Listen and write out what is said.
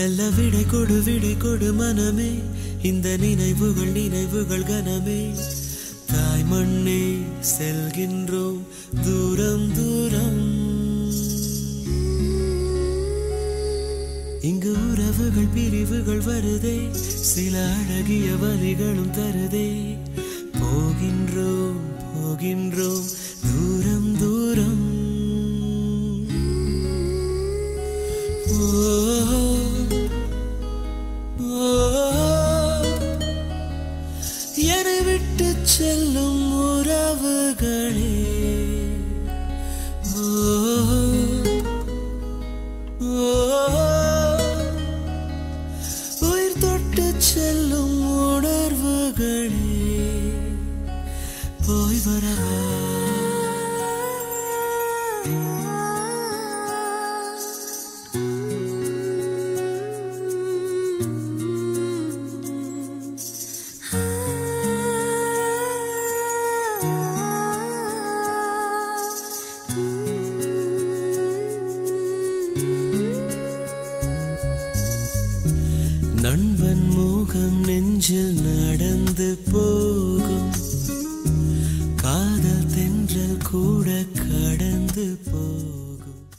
மெல்ல விடை கொடு விடை கொடு மனமே இந்த நினைவுகள் நினைவுகள் கனமே தாய் மண்ணே செல்கின்றோம் தூரம் தூரம் இங்கு உறவுகள் பிரிவுகள் வருதே சில அழகிய வரிகளும் தருதே போகின்றோம் போகின்றோம் தூரம் தூரம் ஓ, ஓ, என்னை விட்டு செல்லும் உறவுகளே ஓ உயிர் தொட்டு செல்லும் உணர்வுகளே போய் வரவா நண்பன் முகம் நெஞ்சில் நடந்து போய்